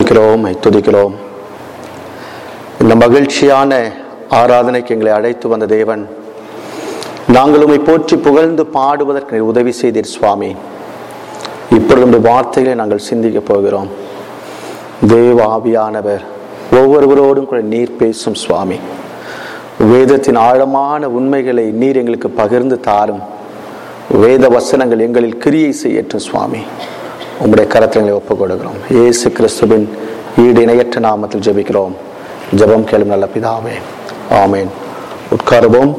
துதிக்கிறோம் துதிக்கிறோம் இந்த மகிழ்ச்சியான ஆராதனைக்கு எங்களை அழைத்து வந்த தேவன் நாங்கள் உம்மை போற்றி புகழ்ந்து பாடுவதற்கு நீர் உதவி செய்தீர் சுவாமி இப்பொழுது உம்முடைய வார்த்தைகளை நாங்கள் சிந்திக்க போகிறோம் தேவ ஆவியானவர் ஒவ்வொருவரோடும் கூட நீர் பேசும் சுவாமி வேதத்தின் ஆழமான உண்மைகளை நீர் எங்களுக்கு பகிர்ந்து தாரும் வேத வசனங்கள் எங்களில் கிரியை செய்யட்டும் சுவாமி உம்முடைய கரத்தில் ஒப்புக் கொடுக்கிறோம் இயேசு கிறிஸ்துவின் ஈடு இணையற்ற நாமத்தில் ஜெபிக்கிறோம் ஜெபம் கேளும் நல்ல பிதாவே ஆமேன் உட்காருவோம்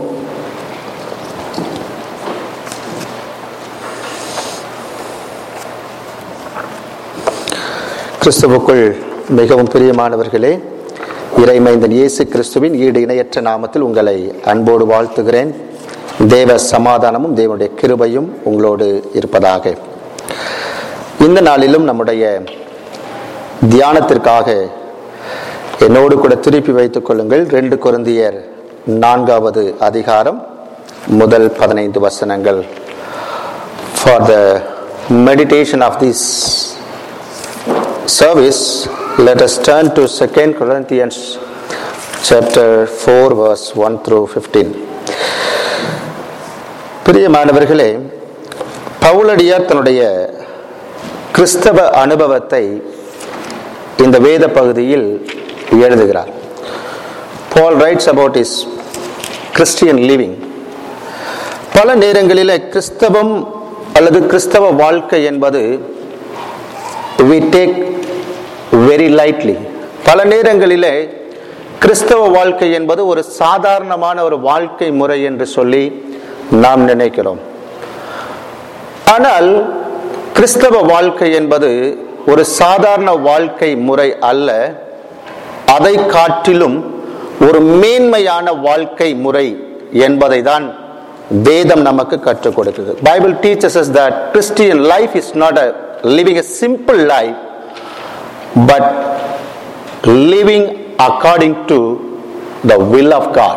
கிறிஸ்துவுக்குள் மிகவும் பிரியமானவர்களே இறைமைந்தன் இயேசு கிறிஸ்துவின் ஈடு இணையற்ற நாமத்தில் உங்களை அன்போடு வாழ்த்துகிறேன் தேவ சமாதானமும் தேவனுடைய கிருபையும் உங்களோடு இருப்பதாக இந்த நாளிலும் நம்முடைய தியானத்திற்காக என்னோடு கூட திருப்பி வைத்துக் கொள்ளுங்கள் ரெண்டு குருந்தியர் நான்காவது அதிகாரம் முதல் பதினைந்து வசனங்கள் for the meditation of this service, let us turn to 2 Corinthians chapter 4 verse 1 through 15. பிரியமானவர்களே பவுலடியார் தன்னுடைய கிறிஸ்தவ அனுபவத்தை இந்த வேத பகுதியில் எழுதுகிறார் Paul writes about is Christian living பல நேரங்களில் கிறிஸ்தவம் அல்லது கிறிஸ்தவ வாழ்க்கை என்பது we take very lightly பல நேரங்களிலே கிறிஸ்தவ வாழ்க்கை என்பது ஒரு சாதாரணமான ஒரு வாழ்க்கை முறை என்று சொல்லி நாம் நினைக்கிறோம் ஆனால் கிறிஸ்தவ வாழ்க்கை என்பது ஒரு சாதாரண வாழ்க்கை முறை அல்ல அதை காட்டிலும் ஒரு மேன்மையான வாழ்க்கை முறை என்பதை தான் வேதம் நமக்கு கற்றுக் கொடுக்குது Bible teachers us that christian life is not a living a simple life but living according to the will of god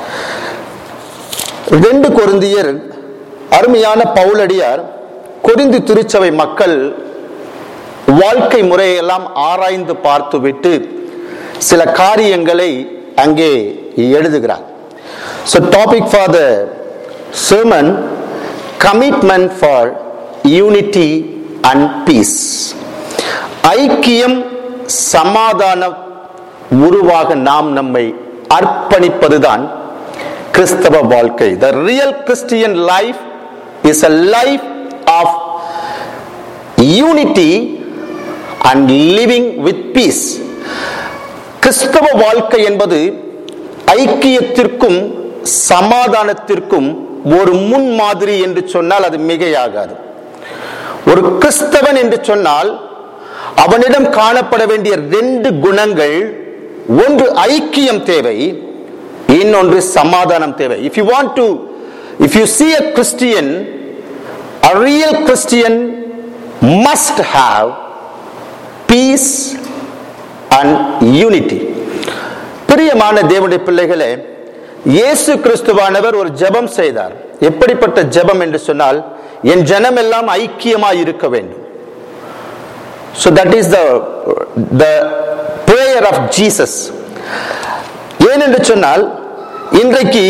ரெண்டு கொருந்தியர் அருமையான பவுலடியார் கொரிந்து திருச்சபை மக்கள் வாழ்க்கை முறையெல்லாம் ஆராய்ந்து பார்த்துவிட்டு சில காரியங்களை அங்கே எழுதுகிறார் so topic for the sermon commitment for unity and peace ஐக்கியம் சமாதான உருவாக நாம் நம்மை அர்ப்பணிப்பதுதான் கிறிஸ்தவ வாழ்க்கை the real Christian life is a life of unity and living with peace கிறிஸ்தவ வாழ்க்கை என்பது ஐக்கியத்திற்கும் சமாதானத்திற்கும் ஒரு முன்மாதிரி என்று சொன்னால் அது மிகையாகாது ஒரு கிறிஸ்தவன் என்று சொன்னால் அவனிடம் காணப்பட வேண்டிய ரெண்டு குணங்கள் ஒன்று ஐக்கியம் தேவை இன்னொன்று சமாதானம் தேவை if you want to if you see a Christian a real Christian must have peace and unity பிரியமான தேவனுடைய பிள்ளைகளே இயேசு கிறிஸ்துவானவர் ஒரு ஜெபம் செய்தார் எப்படிப்பட்ட ஜெபம் என்று சொன்னால் என் ஜனம் எல்லாம் ஐக்கியமாய் இருக்க வேண்டும் so that is the the prayer of jesus ஏனென்று சொன்னால் இன்றைக்கு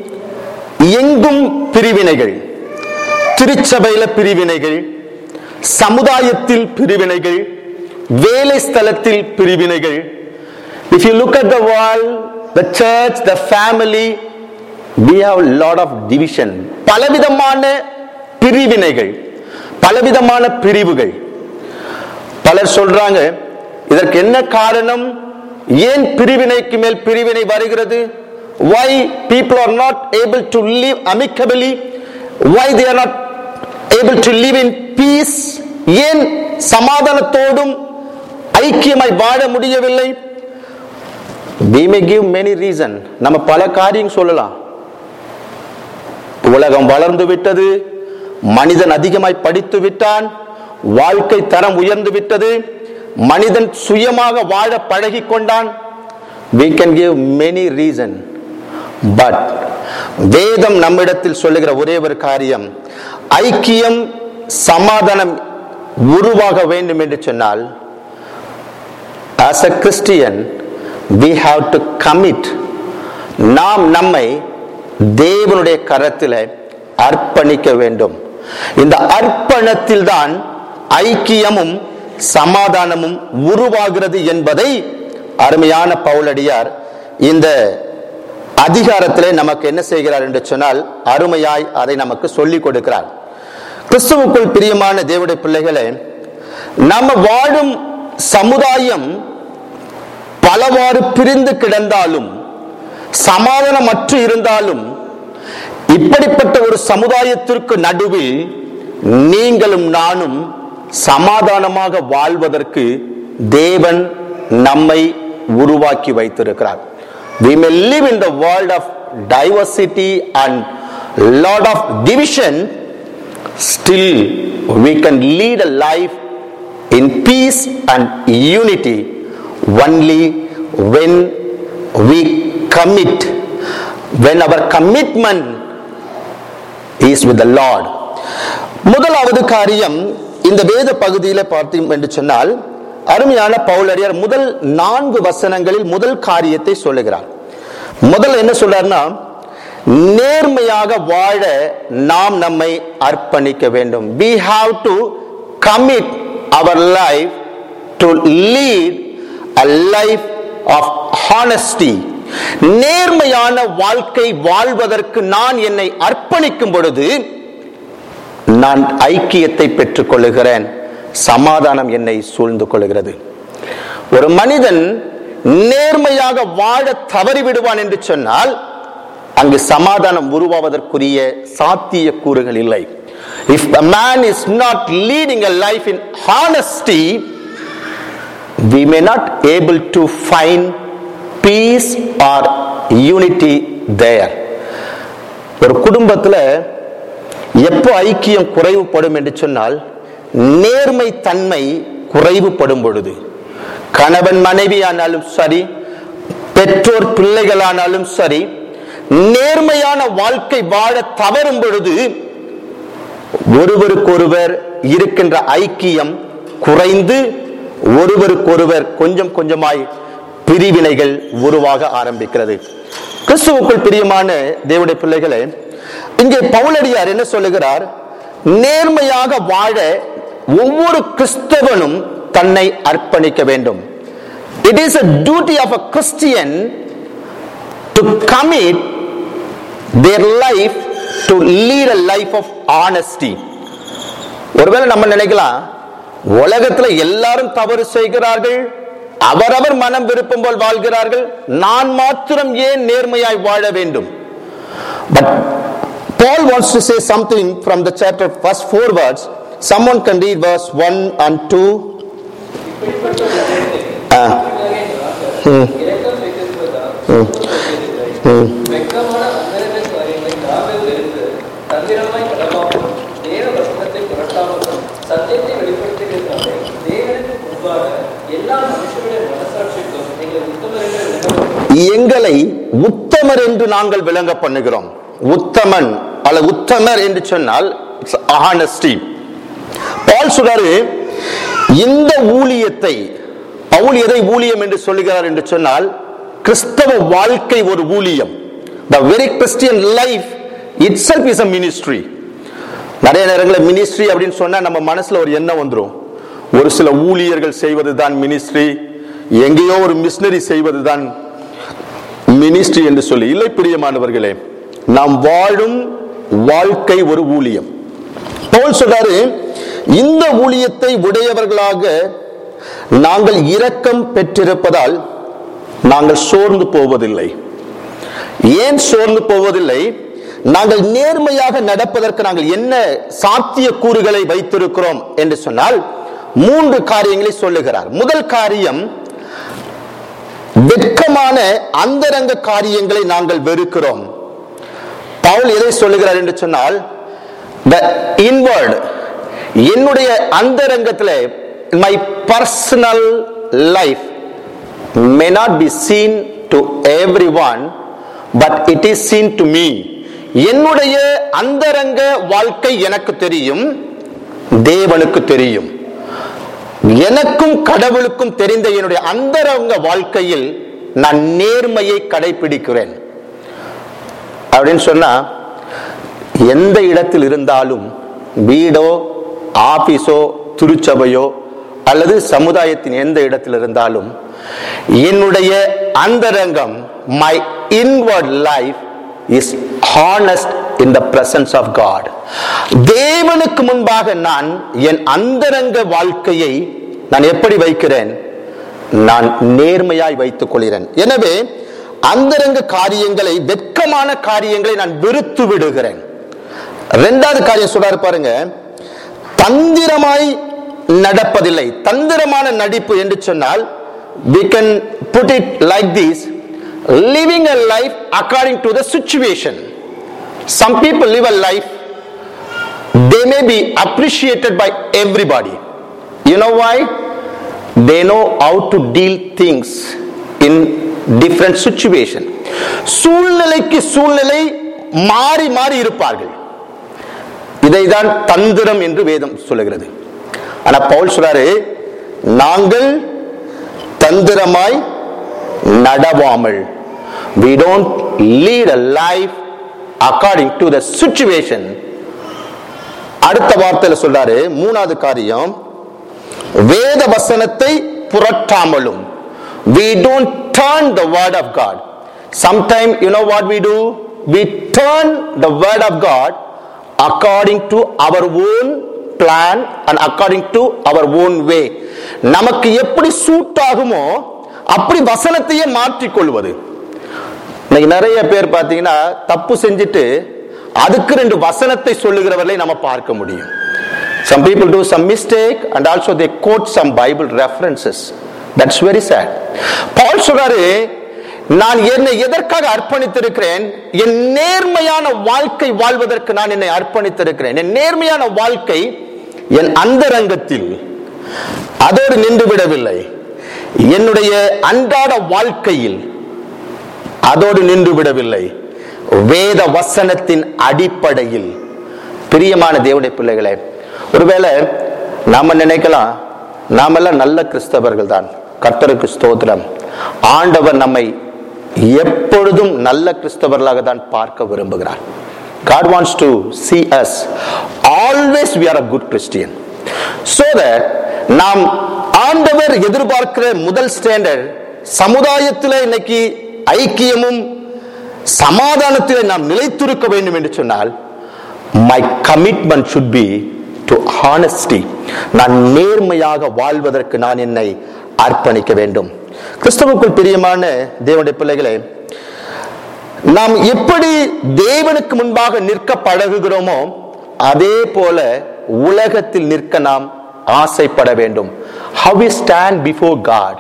எங்கும் பிரிவினைகள் திருச்சபையில பிரிவினைகள் சமுதாயத்தில் பிரிவினைகள் வேலை ஸ்தலத்தில் பிரிவினைகள் if you look at the world the church the family we have a lot of division பலவிதமான பிரிவினைகள் பலவிதமான பிரிவுகள் பலர் சொல்றாங்க இதற்கு என்ன காரணம் ஏன் பிரிவினைக்கு மேல் பிரிவினை வருகிறது why people are not able to live amicably why they are not able to live in peace ஏன் சமாதானத்தோடும் ஐக்கியமாய் வாழ முடியவில்லை we may give many reason நம்ம பல காரியம் சொல்லலாம் உலகம் வளர்ந்து விட்டது மனிதன் அதிகமாய் படித்து விட்டான் வாழ்க்கை தரம் உயர்ந்து விட்டது மனிதன் சுயமாக வாழ பழகி கொண்டான் we can give many reason but வேதம் நம்மிடத்தில் சொல்லுகிற ஒரே ஒரு காரியம் ஐக்கியம் சமாதானம் உருவாக வேண்டும் என்று சொன்னால் as a christian we have to commit நாம் நம்மை தேவனுடைய கரத்தில் அர்ப்பணிக்க வேண்டும் இந்த அர்ப்பணத்தில் தான் ஐக்கியமும் சமாதானமும் உருவாகிறது என்பதை அருமையான பவுலடியார் இந்த அதிகாரத்திலே நமக்கு என்ன செய்கிறார் என்று சொன்னால் அருமையாய் அதை நமக்கு சொல்லிக் கொடுக்கிறார் கிறிஸ்துவுக்குள் பிரியமான தேவனுடைய பிள்ளைகளே நம்ம வாழும் சமுதாயம் பலவாறு பிரிந்து கிடந்தாலும் சமாதானமற்று இருந்தாலும் இப்படிப்பட்ட ஒரு சமுதாயத்திற்கு நடுவில் நீங்களும் நானும் சமாதானமாக வாழ்வதற்கு தேவன் நம்மை உருவாக்கி வைத்திருக்கிறார் we may live in the world of diversity and lot of division still we can lead a life in peace and unity only when we commit when our commitment is with the lord முதலாவது காரியம் இந்த வேத பகுதியில பார்த்தோம் என்று சொன்னால் அருமையான பவுலடியார் முதல் நான்கு வசனங்களில் முதல் காரியத்தை சொல்லுகிறார் முதல்ல என்ன சொல்றாருன்னா நேர்மையாக வாழ நாம் நம்மை அர்ப்பணிக்க வேண்டும் we have to commit our life to lead a life of honesty நேர்மையான வாழ்க்கை வாழ்வதற்கு நான் என்னை அர்ப்பணிக்கும் பொழுது நான் ஐக்கியத்தை பெற்றுக் கொள்ளுகிறேன் சமாதானம் என்னை சூழ்ந்து கொள்கிறது ஒரு மனிதன் நேர்மையாக வாழ தவறி விடுவான் என்று சொன்னால் அங்கு சமாதானம் உருவாவதற்குரிய சாத்திய கூறுகள் இல்லை if a man is not leading a life in honesty we may not able to find peace or unity there ஒரு குடும்பத்துல எப்போ ஐக்கியம் குறைவுபடும் என்று சொன்னால் நேர்மை தன்மை குறைவுபடும் பொழுது கணவன் மனைவி ஆனாலும் சரி பெற்றோர் பிள்ளைகளானாலும் சரி நேர்மையான வாழ்க்கை வாழ தவறும் பொழுது ஒருவருக்கொருவர் இருக்கின்ற ஐக்கியம் குறைந்து ஒருவருக்கொருவர் கொஞ்சம் கொஞ்சமாய் பிரிவினைகள் உருவாக ஆரம்பிக்கிறது கிறிஸ்துவுக்குள் பிரியமான தேவடைய பிள்ளைகளே இங்கே பவுலடியார் என்ன சொல்லுகிறார் நேர்மையாக வாழ ஒவ்வொரு கிறிஸ்தவனும் தன்னை அர்ப்பணிக்க வேண்டும் it is a duty of a Christian to commit their life to lead a life of honesty ஒருவேளை நம்ம நினைக்கலாம் உலகத்துல எல்லாரும் தவறு செய்கிறார்கள் அவரவர் மனம் விருப்பம் போல் வாழ்கிறார்கள் நான் மாத்திரம் ஏன் நேர்மையாய் வாழ வேண்டும் but Paul wants to say something from the chapter, first four words. Someone can read verse 1 and 2. Ah. Hmm. இரக்கம் வைத்திருப்பதால் Hmm. வெட்கமான அந்தரங்க காரியங்களை நாமே வெறுத்து தந்திரமாய் களவாமலும் தேவ வசனத்தை புரட்டாமலும் சத்தியத்தை வெளிப்படுத்துகிறதாலே தேவனுக்கு முன்பாக எல்லா மனுஷருடைய மனசாட்சிக்கும் நீங்கள் உத்தமர்கள் விளங்கப்படும் எங்களை உத்தமர் என்று நாங்கள் விளங்க பண்ணுகிறோம் உத்தமன் அல்ல உத்தமர் என்று சொன்னால் ஆனஸ்டி பால் சொல்றாரு இந்த ஊழியத்தை பவுல் எதை ஊழியம் என்று சொல்லுகிறார் என்று சொன்னால் கிறிஸ்தவ வாழ்க்கை ஒரு ஊழியம் the very Christian life itself is a ministry நிறைய நேரங்களில் மினிஸ்ட்ரி அப்படின்னு சொன்னா நம்ம மனசுல ஒரு எண்ணம் வந்துடும் ஒரு சில ஊழியர்கள் செய்வதுதான் மினிஸ்ட்ரி எங்கேயோ ஒரு மிஷினரி செய்வதுதான் மினிஸ்ட்ரி என்று சொல்லி இல்லை பிரியமானவர்களே நாம் வாழும் வாழ்க்கை ஒரு ஊழியம் பவுல் சொல்றாரு இந்த ஊழியத்தை உடையவர்களாக நாங்கள் இரக்கம் பெற்றிருப்பதால் நாங்கள் சோர்ந்து போவதில்லை ஏன் சோர்ந்து போவதில்லை நாங்கள் நேர்மையாக நடப்பதற்கு நாங்கள் என்ன சாத்திய கூறுகளை வைத்திருக்கிறோம் என்று சொன்னால் மூன்று காரியங்களை சொல்லுகிறார் முதல் காரியம் வெட்கமான அந்தரங்க காரியங்களை நாங்கள் வெறுக்கிறோம் பவுல் எதை சொல்லுகிறார் என்று சொன்னால் the inward என்னுடைய அந்தரங்கத்தில் my personal life may not be seen to everyone but it is seen to me என்னுடைய அந்தரங்க வாழ்க்கை எனக்கு தெரியும் தேவனுக்கு தெரியும் எனக்கும் கடவுளுக்கும் தெரிந்த என்னுடைய அந்தரங்க வாழ்க்கையில் நான் நேர்மையை கடைபிடிக்கிறேன் அப்படின்னு சொன்னா எந்த இடத்தில் இருந்தாலும் வீடோ ஆபீஸோ திருச்சபையோ அல்லது சமுதாயத்தின் எந்த இடத்தில் இருந்தாலும் என்னுடைய அந்தரங்கம் my inward life is honest in the presence of God தேவனுக்கு முன்பாக நான் என் அந்தரங்க வாழ்க்கையை நான் எப்படி வைக்கிறேன் நான் நேர்மையாய் வைத்துக் கொள்கிறேன் எனவே அந்தரங்க காரியங்களை வெட்கமான காரியங்களை நான் வெறுத்து விடுகிறேன் ரெண்டாவது காரியம் சொல்றாரு பாருங்க தந்திரமாய் நடப்பதில்லை தந்திரமான நடிப்பு என்று சொன்னால் we can put it like this living a life according to the situation some people live a life they may be appreciated by everybody you know why they know how to deal things in different situation சூழ்நிலைக்கு சூழ்நிலை மாறி மாறி இருப்பார்கள் இதைதான் தந்திரம் என்று வேதம் சொல்லுகிறது ஆனா பவுல் சொல்றாரு நாங்கள் தந்திரமாய் நடவாமல் we don't lead a life according to the situation அடுத்த வார்த்தையில சொல்றாரு மூணாவது காரியம் வேத வசனத்தை புரட்டாமலும் we don't turn the word of god sometime you know what we do we turn the word of god according to our own plan and according to our own way நமக்கு எப்படி suit ஆகுமோ அப்படி வசனத்தையே மாற்றிக்கொள்வது இன்னைக்கு நிறைய பேர் பார்த்தீங்கன்னா தப்பு செஞ்சுட்டு அதுக்கு ரெண்டு வசனத்தை சொல்லுகிறவர்களை நம்ம பார்க்க முடியும் some people do some mistake and also they quote some bible references that's very sad பால் சொல்றாரு நான் என்னை எதற்காக அர்ப்பணித்திருக்கிறேன் என் நேர்மையான வாழ்க்கை வாழ்வதற்கு நான் என்னை அர்ப்பணித்திருக்கிறேன் என் நேர்மையான வாழ்க்கை என் அந்தரங்கத்தில் அதோடு நின்று விடவில்லை என்னுடைய அன்றாட வாழ்க்கையில் அதோடு நின்று விடவில்லை வேத வசனத்தின் அடிப்படையில் பிரியமான தேவனுடைய பிள்ளைகளே ஒருவேளை நாம நினைக்கலாம் நாமெல்லாம் நல்ல கிறிஸ்தவர்கள் தான் கர்த்தருக்கு ஸ்தோத்திரம் ஆண்டவர் நம்மை எப்பொழுதும் நல்ல கிறிஸ்தவர்களாக தான் பார்க்க விரும்புகிறார் God wants to see us always we are a good Christian so that நாம் ஆண்டவர் எதிர்பார்க்கிற முதல் ஸ்டாண்டர்ட் சமுதாயத்தில் இன்னைக்கு ஐக்கியமும் சமாதானத்தில் நாம் நிலைத்திருக்க வேண்டும் என்று சொன்னால் my commitment should be to honesty நான் நேர்மையாக வாழ்வதற்கு நான் என்னை அர்ப்பணிக்க வேண்டும் கிறிஸ்தவுக்குள் பிரியமான தேவனுடைய பிள்ளைகளே நாம் எப்படி தேவனுக்கு முன்பாக நிற்க பழகுகிறோமோ அதே போல உலகத்தில் நிற்க நாம் ஆசைப்பட வேண்டும் how we stand before god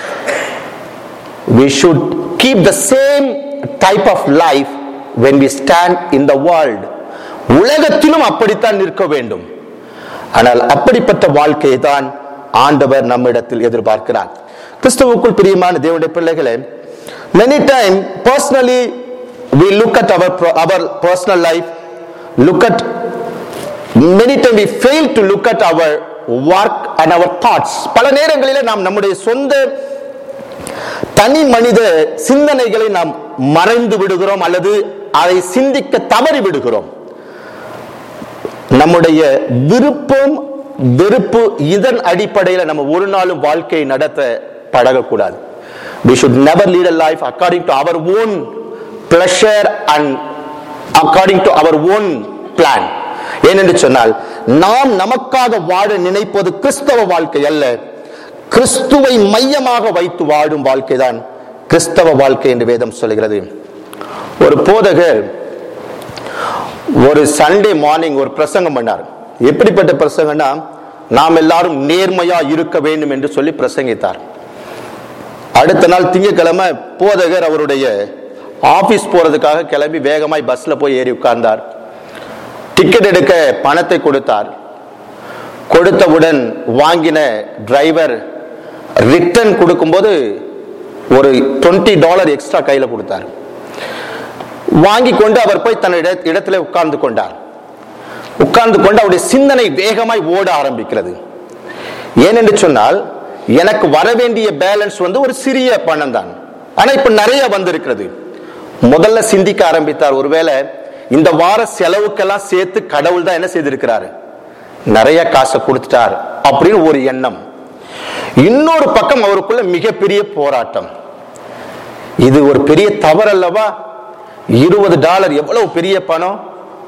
we should keep the same type of life when we stand in the world உலகத்திலும் அப்படித்தான் நிற்க வேண்டும் ஆனால் அப்படிப்பட்ட வாழ்க்கையை தான் ஆண்டவர் நம்மிடத்தில் எதிர்பார்க்கிறார் கிறிஸ்துவுக்குள் பிரியமான தேவனுடைய பிள்ளைகளே many time personally we look at our our personal life look at many time we fail to look at our work and our thoughts பல நேரங்களிலே நாம் நம்முடைய சொந்த தனி மனித சிந்தனைகளை நாம் மறைந்து விடுகிறோம் அல்லது அதை சிந்திக்க தவறி விடுகிறோம் நம்முடைய விருப்பம் வெறுப்பு இதன் அடிப்படையில் நம்ம ஒரு நாளும் வாழ்க்கையை நடத்த பழகக்கூடாது we should never lead a life according to our own pleasure and according to our own plan ஏனென்று சொன்னால் நாம் நமக்காக வாழ நினைப்பது கிறிஸ்தவ வாழ்க்கை அல்ல கிறிஸ்துவை மையமாக வைத்து வாழும் வாழ்க்கைதான் கிறிஸ்தவ வாழ்க்கை என்று வேதம் சொல்கிறது ஒரு போதகர் ஒரு சண்டே மார்னிங் ஒரு பிரசங்கம் பண்ணார் எப்படிப்பட்ட பிரசங்கம்னா நாம் எல்லாரும் நேர்மையா இருக்க வேண்டும் என்று சொல்லி பிரசங்கித்தார் அடுத்த நாள் திங்கட்கிழமை போதகர் அவருடைய ஆபீஸ் போறதுக்காக கிளம்பி வேகமாய் பஸ்ல போய் ஏறி உட்கார்ந்தார் டிக்கெட் எடுக்க பணத்தை கொடுத்தார் கொடுத்தவுடன் வாங்கின டிரைவர் ரிட்டர்ன் கொடுக்கும்போது ஒரு டுவெண்ட்டி டாலர் எக்ஸ்ட்ரா கையில கொடுத்தார் வாங்கி கொண்டு அவர் போய் தன் இட- இடத்துல உட்கார்ந்து கொண்டார் உட்கார்ந்து கொண்டு அவருடைய சிந்தனை வேகமாய் ஓட ஆரம்பிக்கிறது ஏனென்று சொன்னால் எனக்கு வர வேண்டிய பேலன்ஸ் வந்து ஒரு சிறிய பணம் தான் ஆனா இப்ப நிறைய வந்திருக்கிறது முதல்ல சிந்திக்க ஆரம்பித்தார் ஒருவேளை இந்த வார செலவுக்கெல்லாம் சேர்த்து கடவுள் தான் என்ன செய்திருக்கிறாரு நிறைய காசை கொடுத்துட்டார் அப்படின்னு ஒரு எண்ணம் இன்னொரு பக்கம் அவருக்குள்ள மிகப்பெரிய போராட்டம் இது ஒரு பெரிய தவறு அல்லவா இருபது டாலர் எவ்வளவு பெரிய பணம்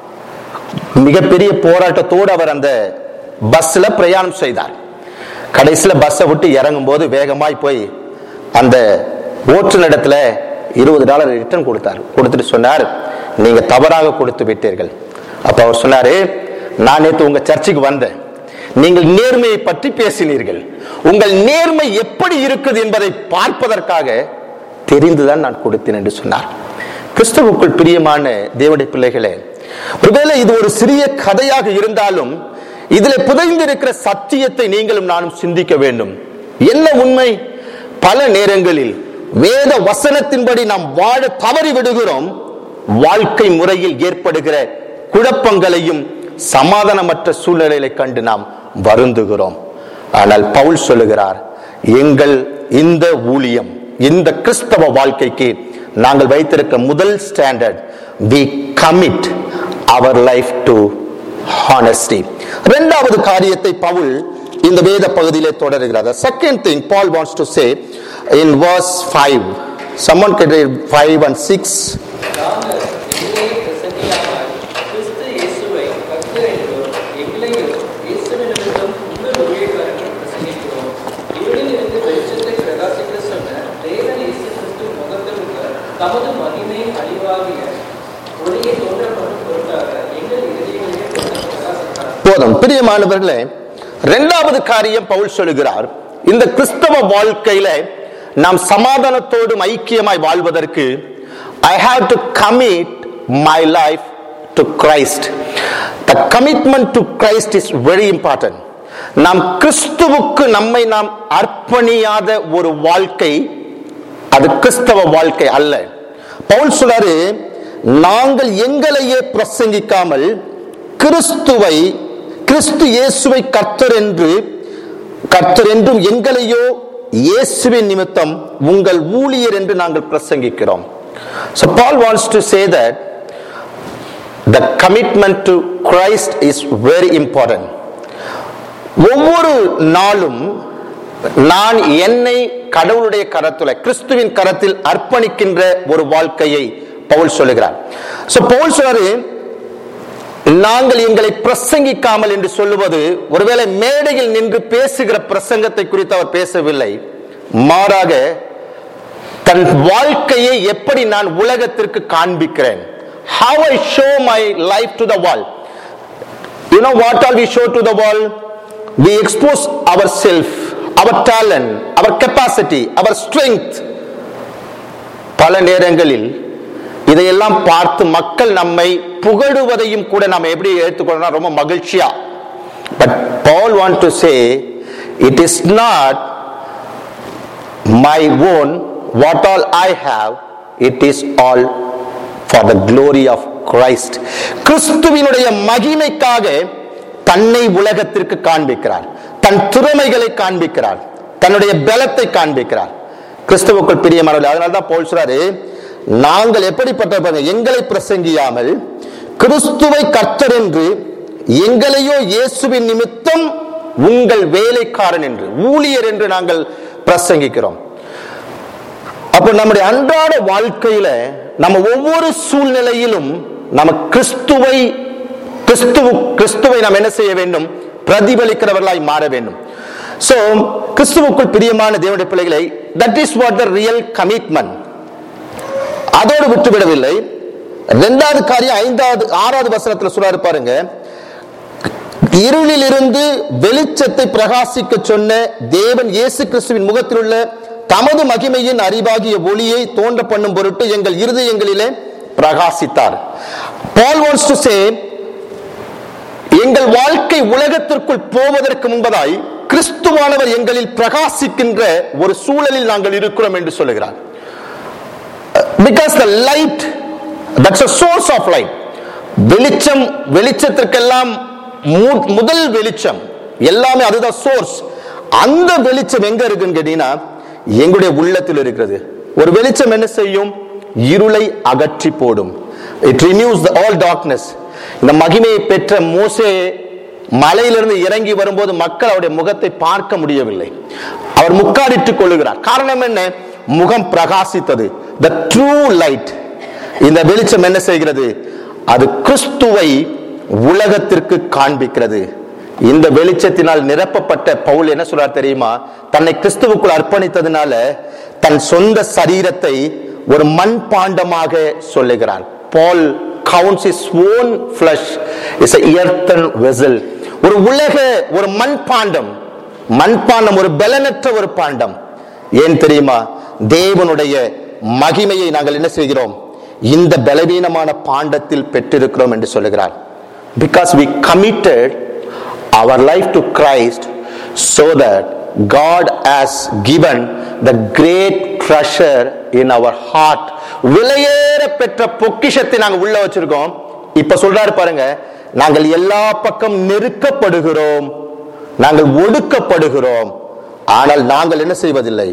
மிகப்பெரிய போராட்டத்தோடு அவர் அந்த பஸ்ல பிரயாணம் செய்தார் கடைசியில பஸ்ஸை விட்டு இறங்கும் போது வேகமாய் போய் அந்த ஓட்டுநரிடத்துல இருபது டாலர் ரிட்டர்ன் கொடுத்தார் கொடுத்துட்டு சொன்னார் நீங்க தவறாக கொடுத்து விட்டீர்கள் அப்ப அவர் சொன்னாரு நான் நேற்று உங்க சர்ச்சுக்கு வந்தேன் நீங்கள் நேர்மையை பற்றி பேசினீர்கள் உங்கள் நேர்மை எப்படி இருக்குது என்பதை பார்ப்பதற்காக தெரிந்துதான் நான் கொடுத்தேன் என்று சொன்னார் கிறிஸ்துவுக்குள் பிரியமான தேவடைய பிள்ளைகளே ஒருவேளை இது ஒரு சிறிய கதையாக இருந்தாலும் இதுல புதைந்திருக்கிற சத்தியத்தை நீங்களும் நானும் சிந்திக்க வேண்டும் என்ன உண்மை பல நேரங்களில் வேத வசனத்தின்படி நாம் வாழ தவறி விடுகிறோம் வாழ்க்கை முறையில் ஏற்படுகிற குழப்பங்களையும் சமாதானமற்ற சூழ்நிலைகளை கண்டு நாம் வருந்துகிறோம் ஆனால் பவுல் சொல்லுகிறார் எங்கள் இந்த ஊழியம் இந்த கிறிஸ்தவ வாழ்க்கைக்கு நாங்கள் வைத்திருக்க முதல் standard we commit our life to honesty இரண்டாவது காரியத்தை பவுல் இந்த வேத பகுதியிலே தொடருகிறார் second thing Paul wants to say in verse 5 someone can read 5 and 6 நாங்கள் எங்களை பிரசங்கியாமல் கிறிஸ்து இயேசுவை கர்த்தர் என்றும் எங்களையும் இயேசுவின் நிமித்தம் உங்கள் ஊழியக்காரர்கள் பிரசங்கிக்கிறோம் இருளில் இருந்து வெளிச்சத்தை பிரகாசிக்க சொன்ன தேவன் இயேசு கிறிஸ்து முகத்திற்கு தமது மகிமை அழிவாகிய ஒளியை தோன்றப்படும் பொருட்டாக எங்கள் இதயங்களிலே பிரகாசித்தார் போதும் பிரியமானவர்களே இரண்டாவது காரியம் பவுல் சொல்லுகிறார் இந்த கிறிஸ்தவ வாழ்க்கையில நாம் சமாதானத்தோடும் ஐக்கியமாய் வாழ்வதற்கு I have to commit my life to Christ the commitment to Christ is very important நாம் கிறிஸ்துவுக்கு நம்மை நாம் அர்ப்பணியாத ஒரு வாழ்க்கை அது கிறிஸ்தவ வாழ்க்கை அல்ல பவுல் சொல்றாரு நாங்கள் எங்களையே பிரசங்கிக்காமல் கிறிஸ்துவை கிறிஸ்து இயேசுவை கர்த்தர் என்று கர்த்தர் என்றும் எங்களையோ இயேசுவின் நிமித்தம் உங்கள் ஊழியர் என்று நாங்கள் பிரசங்கிக்கிறோம் so paul wants to say that the commitment to christ is very important ஒவ்வொரு நாளும் நான் என்னை கடவுளுடைய கரத்துல கிறிஸ்துவின் கரத்தில் அர்ப்பணிக்கின்ற ஒரு வாழ்க்கையை பவுல் சொல்லுகிறார் சோ பவுல் சொல்றாரு நாங்கள் எங்களை பிரசங்கிக்காமல் என்று சொல்லுவது ஒருவேளை மேடையில் நின்று பேசுகிற பிரசங்கத்தை குறித்து அவர் பேசவில்லை மாறாக தன் வாழ்க்கையை எப்படி நான் உலகத்திற்கு காண்பிக்கிறேன் how i show my life to the world you know what all we show to the world we expose ourselves our talent our capacity our strength பல நேரங்களில் இதையெல்லாம் பார்த்து மக்கள் நம்மை புகழுவதையும் கூட நாம் எப்படி எடுத்துக்கொள்ளலாம் ரொம்ப மகிழ்ச்சியா but Paul want to say it is not my own what all I have it is all for the glory of Christ கிறிஸ்துவினுடைய மகிமைக்காக தன்னை உலகத்திற்கு காண்பிக்கிறார் தன் திறமைகளை காண்பிக்கிறார் தன்னுடைய பலத்தை காண்பிக்கிறார் கிறிஸ்துவுக்குள் பிரியமானவர்கள் அதனால தான் போல் சொல்றாரு நாங்கள் எப்படிப்பட்ட பாருங்க, எங்களை பிரசங்கியாமல் கிறிஸ்துவை கர்த்தர் என்று எங்களையோ இயேசுவின் நிமித்தம் உங்கள் வேலைக்காரன் என்று ஊழியர் என்று நாங்கள் பிரசங்கிக்கிறோம் அப்ப நம்முடைய அன்றாட வாழ்க்கையில நம்ம ஒவ்வொரு சூழ்நிலையிலும் நம்ம கிறிஸ்துவை கிறிஸ்துவு கிறிஸ்துவை நாம் என்ன செய்ய வேண்டும் பிரதிபலிக்கிறவர்களாய் மாற வேண்டும் சோ கிறிஸ்துவுக்குள் பிரியமான தேவனுடைய பிள்ளைகளை that is what the real commitment அதோடு விட்டுவிடவில்லை இரண்டாவது காரியம் ஐந்தாவது ஆறாவது வசனத்துல சொல்றாரு பாருங்க இருளிலிருந்து வெளிச்சத்தை பிரகாசிக்க சொன்ன தேவன் இயேசு கிறிஸ்துவின் முகத்தில் உள்ள தமது மகிமையின் அறிவாகிய ஒளியை தோன்ற பண்ணும் பொருட்டு எங்கள் இருதயங்களிலே பிரகாசித்தார் பால் wants to say எங்கள் வாழ்க்கை உலகத்திற்குள் போவதற்கு முன்பதாய் கிறிஸ்துவானவர் எங்களில் பிரகாசிக்கின்ற ஒரு சூழலில் நாங்கள் இருக்கிறோம் என்று சொல்லுகிறார் because the light that's a source of light வெளிச்சம் வெளிச்சத்திற்கெல்லாம் மு- முதல் வெளிச்சம் எல்லாமே அதுதான் சோர்ஸ் அந்த வெளிச்சம் எங்க இருக்குன்னு கேட்டீங்கன்னா எங்களுடைய உள்ளத்தில் இருக்கிறது ஒரு வெளிச்சம் என்ன செய்யும் இருளை அகற்றி போடும் இட் ரினியூஸ் ஆல் டார்க்னஸ் இந்த மகிமையை பெற்ற மோசே மலையிலிருந்து இறங்கி வரும்போது மக்கள் அவருடைய முகத்தை பார்க்க முடியவில்லை அவர் முக்காடிட்டுக் கொள்ளுகிறார் காரணம் என்ன முகம் பிரகாசித்தது த ட்ரூ லைட் இந்த வெளிச்சம் என்ன செய்கிறது அது கிறிஸ்துவை உலகத்திற்கு காண்பிக்கிறது இந்த வெளிச்சத்தினால் நிரப்பப்பட்ட பவுல் என்ன சொல்றார் தெரியுமா தன்னை கிறிஸ்துவுக்குள் அர்ப்பணித்ததுனால தன் சொந்த சரீரத்தை ஒரு மண் பாண்டமாக சொல்லுகிறார் பால் counts his own flesh is a earthen vessel ஒரு உலக ஒரு மண் பாண்டம் மண் பாண்டம் ஒரு பலனற்ற ஒரு பாண்டம் ஏன் தெரியுமா தேவனுடைய மகிமையை நாங்கள் என்ன செய்கிறோம் இந்த பலவீனமான பாண்டத்தில் பெற்றிருக்கிறோம் என்று சொல்லுகிறார் because we committed our life to Christ so that God has given the great treasure in our heart விலையேற பெற்ற பொக்கிஷத்தை நாங்க உள்ள வச்சிருக்கோம் இப்ப சொல்றாரு பாருங்க நாங்கள் எல்லா பக்கம் நெருக்கப்படுகிறோம் நாங்கள் ஒடுக்கப்படுகிறோம் ஆனால் நாங்கள் என்ன செய்வதில்லை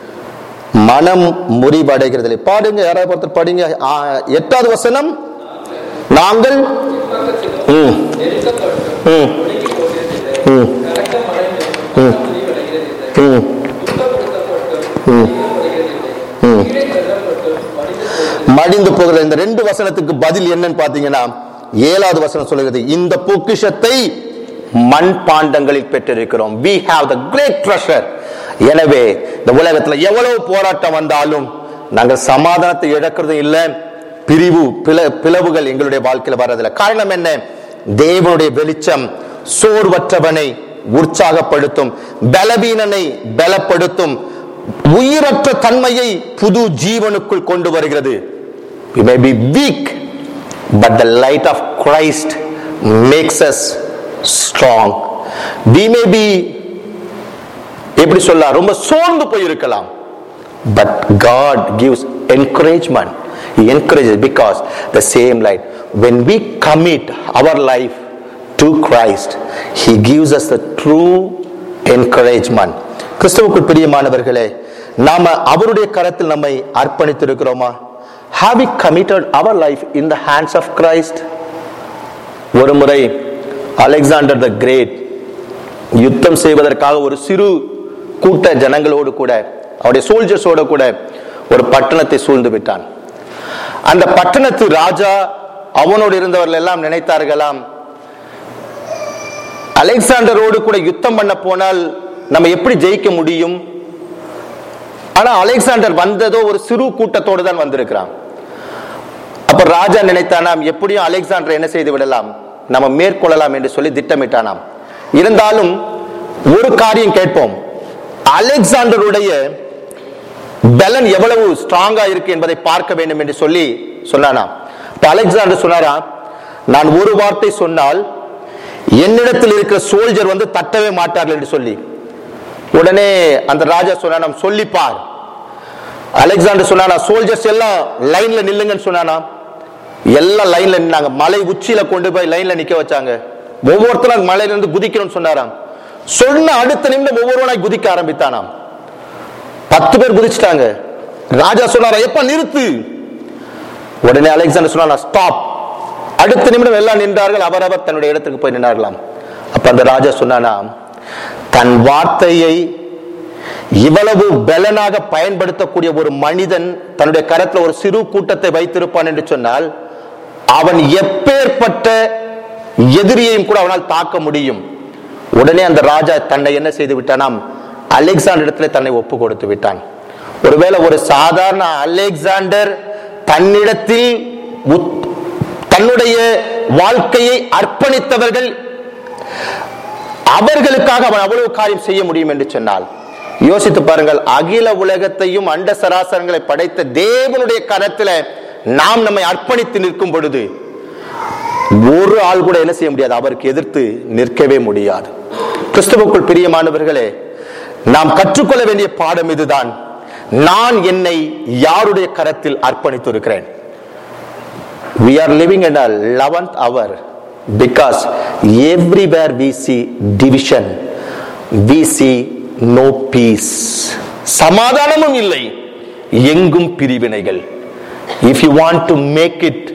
மனம் முறிவடைகிறதில்லை பாடுங்க யாராவது ஒருத்தர் படிங்க ஆ, எட்டாவது வசனம் நாங்கள் ம், நெருக்கப்பட்டு ம், ஒடுங்கி போகிறதில்லை ம், கலக்கம் அடைந்து மனம் முடிவடைகிறதில்லை ம், துக்கப்படுத்தப்பட்டு நீக்கப்படுகிறதில்லை கீழே தள்ளப்பட்டு மனித போகிறது மடிந்து போகிற இந்த ரெண்டு வசனத்துக்கு பதில் என்னன்னு பாத்தீங்கன்னா ஏழாவது வசனம் சொல்லுகிறது இந்த பொக்கிஷத்தை மண் பாண்டங்களில் பெற்றிருக்கிறோம் we have the great treasure எனவே இந்த உலகத்துல எவ்வளவு போராட்டம் வந்தாலும் நாங்கள் சமாதானத்தை இழக்கிறதும் இல்ல பிரிவு பிள பிளவுகள் எங்களுடைய வாழ்க்கையில வர்றதில்லை காரணம் என்ன தேவனுடைய வெளிச்சம் சோர்வற்றவனை உற்சாகப்படுத்தும் பலவீனனை பலப்படுத்தும் உயிரற்ற தன்மையை புது ஜீவனுக்குள் கொண்டு வருகிறது we may be weak but the light of christ makes us strong we may be எப்படி சொல்லலாம் ரொம்ப சோர்ந்து போயிருக்கலாம் but God gives encouragement he encourages because the same light when we commit our life to Christ he gives us the true encouragement கிறிஸ்துவுக்குள் பிரியமானவர்களே நாம அவருடைய கரத்தில் நம்மை அர்ப்பணித்திருக்கிறோமா have we committed our life in the hands of Christ ஒரு முறை Alexander the great யுத்தம் செய்வதற்காக ஒரு சிறு கூட்ட ஜனங்களோடு கூட அவருடைய சோல்ஜர்ஸோட கூட ஒரு பட்டணத்தை சூழ்ந்து விட்டான் அந்த பட்டணத்து ராஜா அவனோடு இருந்தவர்கள் எல்லாம் நினைத்தார்களாம் அலெக்சாண்டரோடு கூட யுத்தம் பண்ண போனால் நம்ம எப்படி ஜெயிக்க முடியும் ஆனா அலெக்சாண்டர் வந்ததோ ஒரு சிறு கூட்டத்தோடு தான் வந்திருக்கிறான் அப்ப ராஜா நினைத்தானாம் எப்படியும் அலெக்சாண்டர் என்ன செய்து விடலாம் நம்ம மேற்கொள்ளலாம் என்று சொல்லி திட்டமிட்டானாம் இருந்தாலும் ஒரு காரியம் கேட்போம் அலெக்சாண்டருடைய பலன் எவ்வளவு ஸ்ட்ராங்கா இருக்கு என்பதை பார்க்க வேண்டும் என்று சொல்லி சொன்னானாம் இப்ப அலெக்சாண்டர் சொன்னாரா நான் ஒரு வார்த்தை சொன்னால் என்னிடத்தில் இருக்கிற சோல்ஜர் வந்து தட்டவே மாட்டார்கள் என்று சொல்லி உடனே அந்த ராஜா சொன்னா சொல்லிப்பார் அலெக்சாண்டர் சொன்னானா சோல்ஜர்ஸ் எல்லாம் லைன்ல நில்லுங்கன்னு சொன்னானா எல்லாம் லைன்ல நின்னாங்க மலை உச்சியில கொண்டு போய் லைன்ல நிக்க வச்சாங்க ஒவ்வொருத்தரும் மலையில இருந்து குதிக்கணும்னு சொன்னாராம் சொன்ன அடுத்த நிமிடம் ஒவ்வொருவனாய் குதிக்க ஆரம்பித்தானாம் பத்து பேர் குதிச்சிட்டாங்க ராஜா சொன்னாரா எப்ப நிறுத்து உடனே அலெக்சாண்டர் சொன்னா ஸ்டாப் அடுத்த நிமிடம் எல்லாம் நின்றார்கள் அவரவர் தன்னுடைய இடத்துக்கு போய் நின்றார்களாம் அப்ப அந்த ராஜா சொன்னானா தன் வார்த்தையை இவ்வளவு பலனாக பயன்படுத்தக்கூடிய ஒரு மனிதன் தன்னுடைய கரத்துல ஒரு சிறு கூட்டத்தை வைத்திருப்பான் என்று சொன்னால் அவன் எப்பேற்பட்ட எதிரியையும் கூட அவனால் தாக்க முடியும் உடனே அந்த ராஜா தன்னை என்ன செய்து விட்டானாம் அலெக்சாண்டர் இடத்துல தன்னை ஒப்பு கொடுத்து விட்டான் ஒருவேளை ஒரு சாதாரண அலெக்சாண்டர் தன்னிடத்தில் உத்- தன்னுடைய வாழ்க்கையை அர்ப்பணித்தவர்கள் அவர்களுக்காக அவன் அவ்வளவு காரியம் செய்ய முடியும் என்று சொன்னால் யோசித்து பாருங்கள் அகில உலகத்தையும் அண்ட சராசரங்களை படைத்த தேவனுடைய கரத்துல நாம் நம்மை அர்ப்பணித்து நிற்கும் பொழுது ஒரு ஆள் கூட என்ன செய்ய முடியாது அவருக்கு எதிர்த்து நிற்கவே முடியாது கிறிஸ்துவுக்குள் பிரியமானவர்களே நாம் கற்றுக்கொள்ள வேண்டிய பாடம் இதுதான் நான் என்னை யாருடைய கரத்தில் அர்ப்பணித்து இருக்கிறேன் we are living in a 11th hour because everywhere we see division we see no peace சமாதானமும் இல்லை எங்கும் பிரிவினைகள் if you want to make it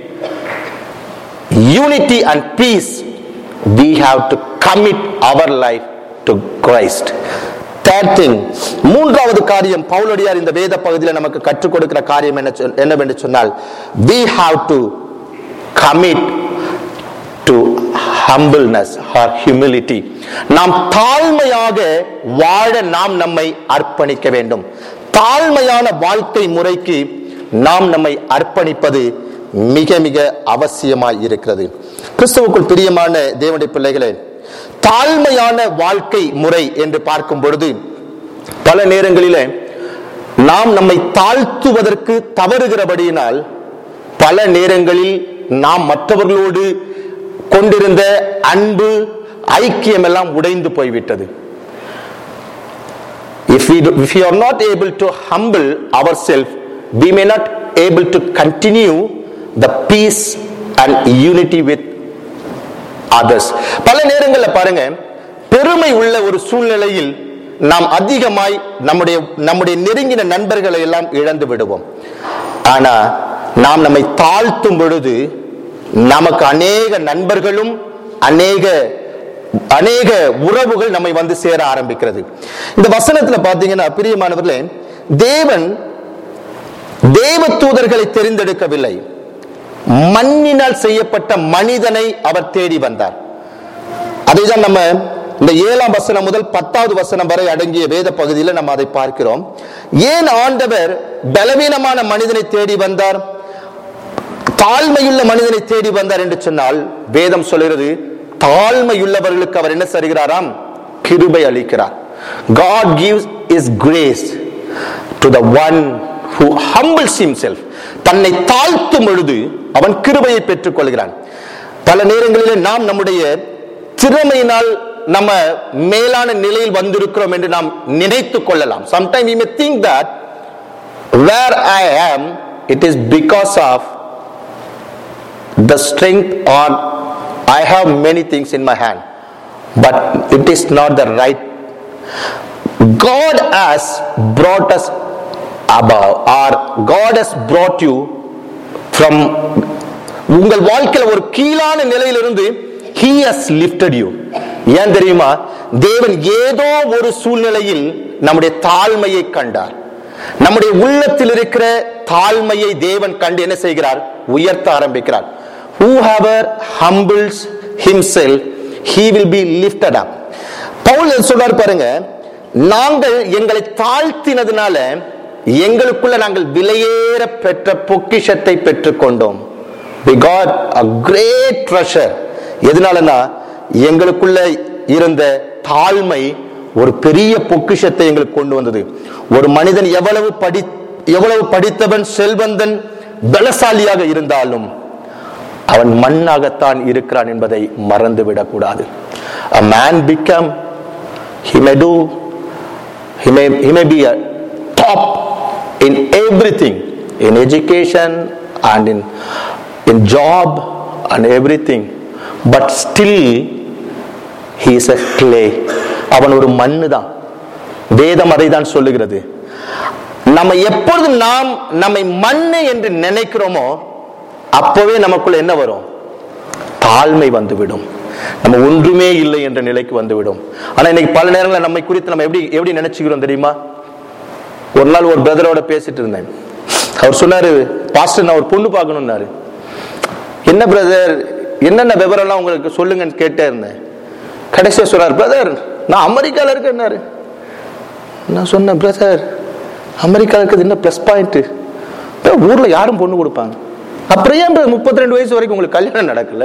unity and peace we have to commit our life to christ third thing மூன்றாவது காரியம் பவுலடியார் இந்த வேத பகுதியில் நமக்கு கற்றுக் கொடுக்கிற காரியம் என்ன சொல்- என்னவென்று சொன்னால் we have to commit to humbleness or humility நாம் தாழ்மையாக வாழ நாம் நம்மை அர்ப்பணிக்க வேண்டும் தாழ்மையான வாழ்க்கை முறைக்கு நாம் நம்மை அர்ப்பணிப்பது மிக மிக அவசியமாய் இருக்கிறது கிறிஸ்துவுக்குள் பிரியமான தேவனுடைய பிள்ளைகளே தாழ்மையான வாழ்க்கை முறை என்று பார்க்கும் பொழுது பல நேரங்களிலே நாம் நம்மை தாழ்த்துவதற்கு தவறுகிறபடியினால் பல நேரங்களில் நாம் மற்றவர்களோடு கொண்டிருந்த அன்பு ஐக்கியம் எல்லாம் உடைந்து போய்விட்டது if we do, if we are not able to humble ourselves we may not able to continue the peace and unity with others பல நேரங்களில் பாருங்க பெருமை உள்ள ஒரு சூழ்நிலையில் நாம் அதிகமாய் நம்முடைய நம்முடைய நெருங்கின நண்பர்களை எல்லாம் இழந்து விடுவோம் ஆனா நாம் நம்மை தாழ்த்தும் பொழுது நமக்கு அநேக நண்பர்களும் அநேக அநேக உறவுகள் நம்மை வந்து சேர ஆரம்பிக்கிறது இந்த வசனத்துல பாத்தீங்கன்னா பிரியமானவர்களே தேவன் தேவ தூதர்களை தெரிந்தெடுக்கவில்லை மண்ணினால் செய்யப்பட்ட மனிதனை அவர் தேடி வந்தார் அதைதான் நம்ம இந்த ஏழாம் வசனம் முதல் பத்தாவது வசனம் வரை அடங்கிய வேத பகுதியில் நம்ம அதை பார்க்கிறோம் ஏன் ஆண்டவர் பலவீனமான மனிதனை தேடி வந்தார் தாழ்மையுள்ள மனிதனை தேடி வந்தார் என்று சொன்னால் வேதம் சொல்கிறது தாழ்மையுள்ளவர்களுக்கு அவர் என்ன தருகிறாராம் கிருபை அளிக்கிறார் God gives his grace to the one who humbles himself தன்னை தாழ்த்தும் பொழுது அவன் கிருபையை பெற்றுக் கொள்கிறான் பல நேரங்களிலே நாம் நம்முடைய திறமையினால் நம்ம மேலான நிலையில் வந்திருக்கிறோம் என்று நாம் நினைத்துக் கொள்ளலாம் sometime we may think that where I am it is because of the strength or I have many things in my hand but it is not the right God has brought us above or God has brought you from உங்கள் வாழ்க்கையில ஒரு கீழான நிலையிலிருந்து he has lifted you ஏன் தெரியுமா தேவன் ஏதோ ஒரு சூழ்நிலையில் நம்முடைய தாழ்மையை கண்டார் நம்முடைய உள்ளத்தில் இருக்கிற தாழ்மையை தேவன் கண்டு என்ன செய்கிறார் உயர்த்த ஆரம்பிக்கிறார் whoever humbles himself he will be lifted up Pavul சொல்றார் பாருங்க நாங்கள் எங்களை தாழ்த்தினதுனால எங்களுக்குள்ள நாங்கள் விலையேற பெற்ற பொக்கிஷத்தை பெற்றுக்கொண்டோம் we got a great treasure எதனாலனா எங்களுக்குள்ள இருந்த தாழ்மை ஒரு பெரிய பொக்கிஷத்தை எங்களுக்கு கொண்டு வந்தது ஒரு மனிதன் எவ்வளவு படி எவ்வளவு படித்தவன் செல்வந்தன் பலசாலியாக இருந்தாலும் அவன் மண்ணாகத்தான் இருக்கிறான் என்பதை மறந்துவிடக் கூடாது a man become he may do he may he may be a top in everything in education and in in job and everything but still he is a clay அவன் ஒரு மண்ணு தான் வேதம் அதை தான் சொல்லுகிறது நம்ம எப்பொழுது நாம் நம்மை மண்ணு என்று நினைக்கிறோமோ அப்பவே நமக்குள்ள என்ன வரும் தாழ்மை வந்துவிடும் நம்ம ஒன்றுமே இல்லை என்ற நிலைக்கு வந்துவிடும் ஆனா இன்னைக்கு பல நேரங்களில் நம்மை குறித்து நம்ம எப்படி எப்படி நினைச்சுக்கிறோம் தெரியுமா ஒரு நாள் ஒரு பிரதரோட பேசிட்டு இருந்தேன் அவர் சொன்னாரு பாஸ்டர் நான் ஒரு பொண்ணு பார்க்கணும்னாரு என்ன பிரதர் என்னென்ன விவரம்லாம் உங்களுக்கு சொல்லுங்கன்னு கேட்டே இருந்தேன் கடைசியா சொன்னார் பிரதர் நான் அமெரிக்கால இருக்கேன்னாரு நான் சொன்னேன் பிரதர் அமெரிக்கால இருக்கிறது என்ன ப்ளஸ் பாயிண்ட் ஊர்ல யாரும் பொண்ணு கொடுப்பாங்க அப்புறம் ஏன் முப்பத்தி ரெண்டு வயசு வரைக்கும் உங்களுக்கு கல்யாணம் நடக்கல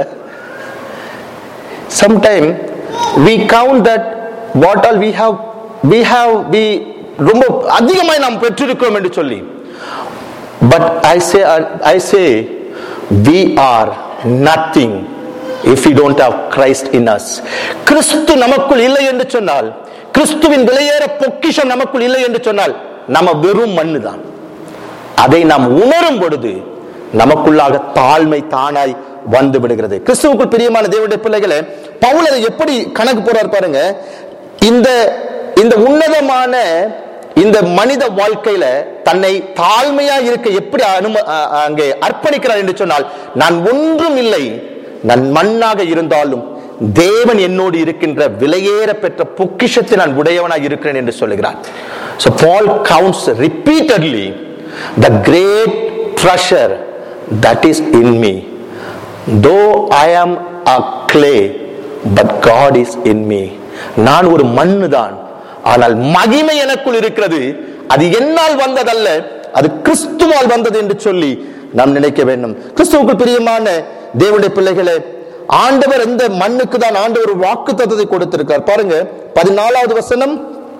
sometime we count that what all we have we have we ரொம்ப அதிகமாய் நாம் பெற்றிருக்கிறோம் என்று சொல்லி but I say I say we are nothing if we don't have Christ in us கிறிஸ்து நமக்குள் இல்லை என்று சொன்னால் கிறிஸ்துவின் விலையேற பொக்கிஷம் நமக்குள் இல்லை என்று சொன்னால் நம்ம வெறும் மண்ணு தான் அதை நாம் உணரும் பொழுது நமக்குள்ளாக தாழ்மை தானாய் வந்து விடுகிறது கிறிஸ்துவுக்குள் பிரியமான தேவனுடைய பிள்ளைகளே பவுல் அதை எப்படி கணக்கு போறார் பாருங்க இந்த இந்த உன்னதமான இந்த மனித வாழ்க்கையில தன்னை தாழ்மையா இருக்க எப்படி அனும அ- அங்கே அர்ப்பணிக்கிறார் என்று சொன்னால் நான் ஒன்றும் இல்லை நான் மண்ணாக இருந்தாலும் தேவன் என்னோடு இருக்கின்ற விலையேற பெற்ற பொக்கிஷத்தை நான் உடையவனாக இருக்கிறேன் என்று சொல்லுகிறார் so paul counts repeatedly the great treasure that is in me though i am a clay but god is in me நான் ஒரு மண்ணு தான் ஆனால் மகிமை எனக்குள் இருக்கிறது அது என்னால் வந்ததல்ல அது கிறிஸ்துவால் வந்தது என்று சொல்லி நாம் நினைக்க வேண்டும் கிறிஸ்துவுக்குள் பிரியமான தேவனுடைய பிள்ளைகளே ஆண்டவர் எந்த மண்ணுக்கு தான் ஆண்டவர் ஒரு வாக்கு தத்துவத்தை கொடுத்திருக்கார் பாருங்க பதினாலாவது வசனம்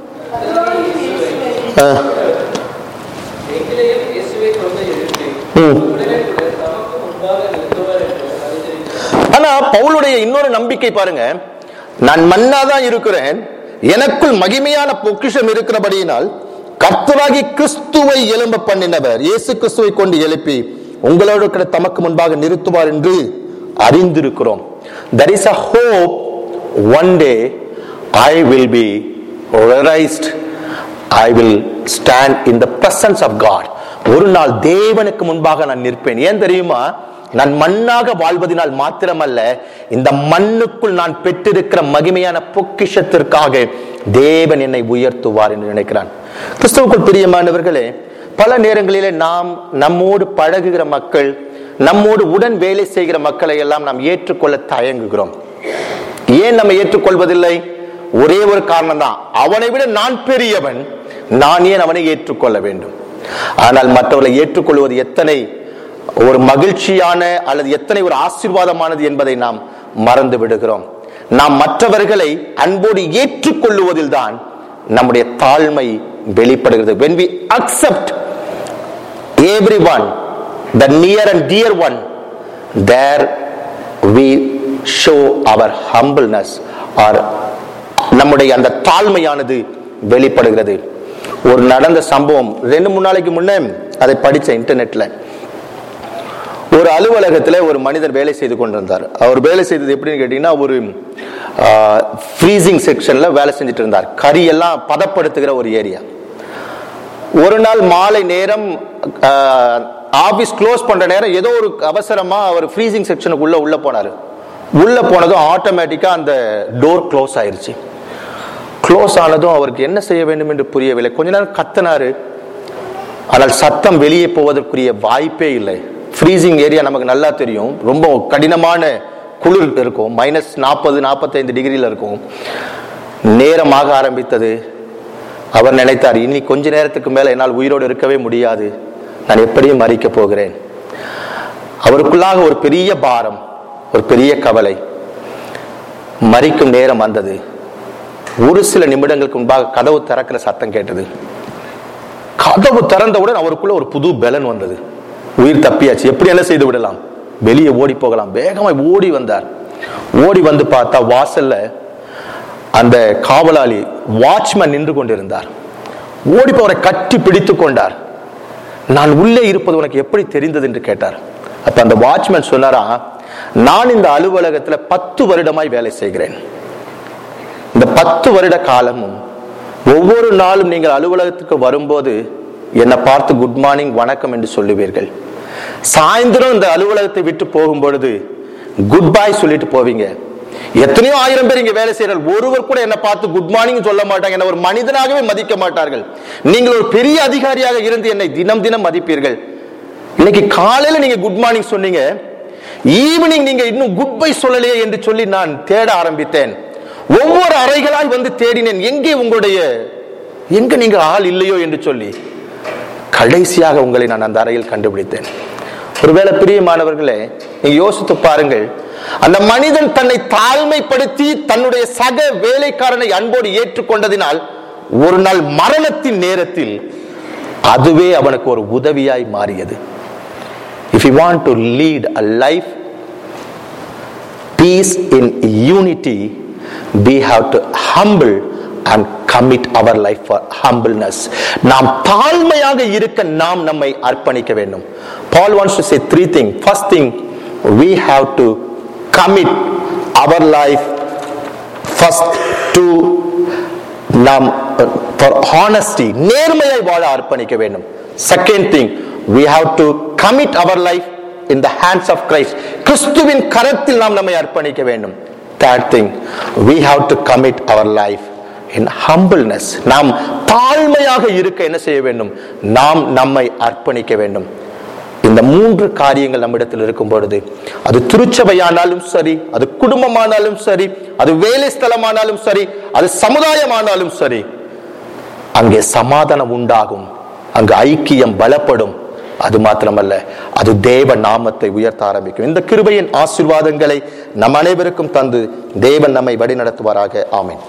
அஹ், எங்களையும் இயேசுவை கொண்டு எழுப்பி ம். உடனே கூட தமக்கு முன்பாக நிறுத்துவார் என்று அறிந்திருக்கிறார் ஆனா பவுலுடைய இன்னொரு நம்பிக்கை பாருங்க நான் மண்ணாதான் இருக்கிறேன் எனக்குள் மகிமையான பொக்கிஷம் இருக்கிறபடியினால் கர்த்தராகி கிறிஸ்துவை எழும்ப பண்ணினவர் இயேசு கிறிஸ்துவை கொண்டு எழுப்பி உங்களோடு இருக்கிற தமக்கு முன்பாக நிறுத்துவார் என்று அறிந்திருக்கிறோம் there is a hope one day i will be raised I will stand in the presence of God ஒரு நாள் தேவனுக்கு முன்பாக நான் நிற்பேன் ஏன் தெரியுமா நான் மண்ணாக வாழ்வதனால் மாத்திரமல்ல இந்த மண்ணுக்குள் நான் பெற்றிருக்கிற மகிமையான பொக்கிஷத்திற்காக தேவன் என்னை உயர்த்துவார் என்று நினைக்கிறான் கிறிஸ்துவுக்குள் பிரியமானவர்களே பல நேரங்களிலே நாம் நம்மோடு பழகுகிற மக்கள் நம்மோடு உடன் வேலை செய்கிற மக்களை எல்லாம் நாம் ஏற்றுக்கொள்ள தயங்குகிறோம் ஏன் நம்ம ஏற்றுக்கொள்வதில்லை ஒரே ஒரு காரணம் தான் அவனை விட நான் பெரியவன் நான் ஏன் அவனை ஏற்றுக்கொள்ள வேண்டும் ஆனால் மற்றவர்களை ஏற்றுக்கொள்வது எத்தனை ஒரு மகிழ்ச்சியான அல்லது எத்தனை ஒரு ஆசீர்வாதமானது என்பதை நாம் மறந்து விடுகிறோம் நாம் மற்றவர்களை அன்போடு ஏற்றுக்கொள்ளுவதில் தான் நம்முடைய தாழ்மை வெளிப்படுகிறது when we accept everyone the near and dear one there we show our humbleness or நம்முடைய அந்த தாழ்மையானது வெளிப்படுகிறது ஒரு நடந்த சம்பவம் ரெண்டு மூணு நாளைக்கு முன்னே அதை படிச்சேன் இன்டர்நெட்ல ஒரு அலுவலகத்துல ஒரு மனிதர் வேலை செய்து கொண்டிருந்தார் அவர் வேலை செய்தது எப்படின்னு கேட்டீங்கன்னா ஒரு ஃப்ரீசிங் செக்ஷன்ல வேலை செஞ்சுட்டு இருந்தார் கறி எல்லாம் பதப்படுத்துகிற ஒரு ஏரியா ஒரு நாள் மாலை நேரம் ஆபீஸ் க்ளோஸ் பண்ற நேரம் ஏதோ ஒரு அவசரமா அவர் ஃப்ரீசிங் செக்ஷனுக்குள்ள உள்ள போனாரு உள்ள போனதும் ஆட்டோமேட்டிக்கா அந்த டோர் க்ளோஸ் ஆயிருச்சு க்ளோஸ் ஆனதும் அவருக்கு என்ன செய்ய வேண்டும் என்று புரியவில்லை கொஞ்ச நேரம் கத்தினாரு ஆனால் சத்தம் வெளியே போவதற்குரிய வாய்ப்பே இல்லை ஃப்ரீசிங் ஏரியா நமக்கு நல்லா தெரியும் ரொம்ப கடினமான குளிர் இருக்கும் மைனஸ் நாற்பது நாற்பத்தைந்து டிகிரியில் இருக்கும் நேரமாக ஆரம்பித்தது அவர் நினைத்தார் இனி கொஞ்ச நேரத்துக்கு மேல என்னால் உயிரோடு இருக்கவே முடியாது நான் எப்படியும் மறிக்க போகிறேன் அவருக்குள்ளாக ஒரு பெரிய பாரம் ஒரு பெரிய கவலை மறிக்கும் நேரம் வந்தது ஒரு சில நிமிடங்களுக்கு முன்பாக கதவு திறக்கிற சத்தம் கேட்டது கதவு திறந்தவுடன் அவருக்குள்ள ஒரு புது பலன் வந்தது உயிர் தப்பியாச்சு எப்படி என்ன செய்து விடலாம் வெளியே ஓடி போகலாம் வேகமா ஓடி வந்தார் ஓடி வந்து பார்த்தா வாசல்ல அந்த காவலாளி வாட்ச்மேன் நின்று கொண்டிருந்தார் ஓடி போய் அவரை கட்டி பிடித்துக் கொண்டார் நான் உள்ளே இருப்பது உனக்கு எப்படி தெரிந்தது என்று கேட்டார் அப்ப அந்த வாட்ச்மேன் சொன்னாரா நான் இந்த அலுவலகத்துல பத்து வருடமாய் வேலை செய்கிறேன் இந்த பத்து வருட காலமும் ஒவ்வொரு நாளும் நீங்கள் அலுவலகத்துக்கு வரும்போது என்னை பார்த்து குட் மார்னிங் வணக்கம் என்று சொல்லுவீர்கள் சாயந்தரம் இந்த அலுவலகத்தை விட்டு போகும் பொழுது குட் பாய் சொல்லிட்டு போவீங்க எத்தனையோ ஆயிரம் பேர் இங்க வேலை செய்யறார்கள் ஒருவர் கூட என்ன பார்த்து குட் மார்னிங் சொல்ல மாட்டாங்க என்ன ஒரு மனிதனாகவே மதிக்க மாட்டார்கள் நீங்கள் ஒரு பெரிய அதிகாரியாக இருந்து என்னை தினம் தினம் மதிப்பீர்கள் இன்னைக்கு காலையில நீங்க குட் மார்னிங் சொன்னீங்க ஈவினிங் நீங்க இன்னும் குட் பை சொல்லலையே என்று சொல்லி நான் தேட ஆரம்பித்தேன் ஒவ்வொரு அறைகளாய் வந்து தேடினேன் எங்கே உங்களுடைய எங்க நீங்க ஆள் இல்லையோ என்று சொல்லி கடைசியாக உங்களை நான் அந்த அறையில் கண்டுபிடித்தேன் ஒருவேளை பிரியமானவர்களே நீங்க யோசித்து பாருங்கள் அந்த மனிதன் தன்னை தாழ்மைப்படுத்தி தன்னுடைய சக வேலைக்காரனை அன்போடு ஏற்றுக்கொண்டதினால் ஒரு நாள் மரணத்தின் நேரத்தில் அதுவே அவனுக்கு ஒரு உதவியாய் மாறியது if you want to lead a life peace in unity we have to humble and commit our life for humbleness நாம் தாழ்மையாக இருக்க நாம் நம்மை அர்ப்பணிக்க வேண்டும் paul wants to say three things first thing we have to commit our life first to நாம் for honesty நேர்மையாய் வாழ அர்ப்பணிக்க வேண்டும் second thing we have to commit our life in the hands of Christ கிறிஸ்துவின் கரத்தில் நாம் நம்மை அர்ப்பணிக்க வேண்டும் third thing we have to commit our life in humbleness நாம் தாழ்மையாக இருக்க என்ன செய்ய வேண்டும் நாம் நம்மை அர்ப்பணிக்க வேண்டும் இந்த மூன்று காரியங்கள் நம்மிடத்தில் இருக்கும் பொழுது அது திருச்சபையானாலும் சரி அது குடும்பமானாலும் சரி அது வேலை ஸ்தலமானாலும் சரி அது சமுதாயமானாலும் சரி அங்கே சமாதானம் உண்டாகும் அங்கு ஐக்கியம் பலப்படும் அது மாத்திரமல்ல அது தேவ நாமத்தை உயர்த்த ஆரம்பிக்கும் இந்த கிருபையின் ஆசீர்வாதங்களை நம் அனைவருக்கும் தந்து தேவன் நம்மை வழிநடத்துவாராக ஆமென்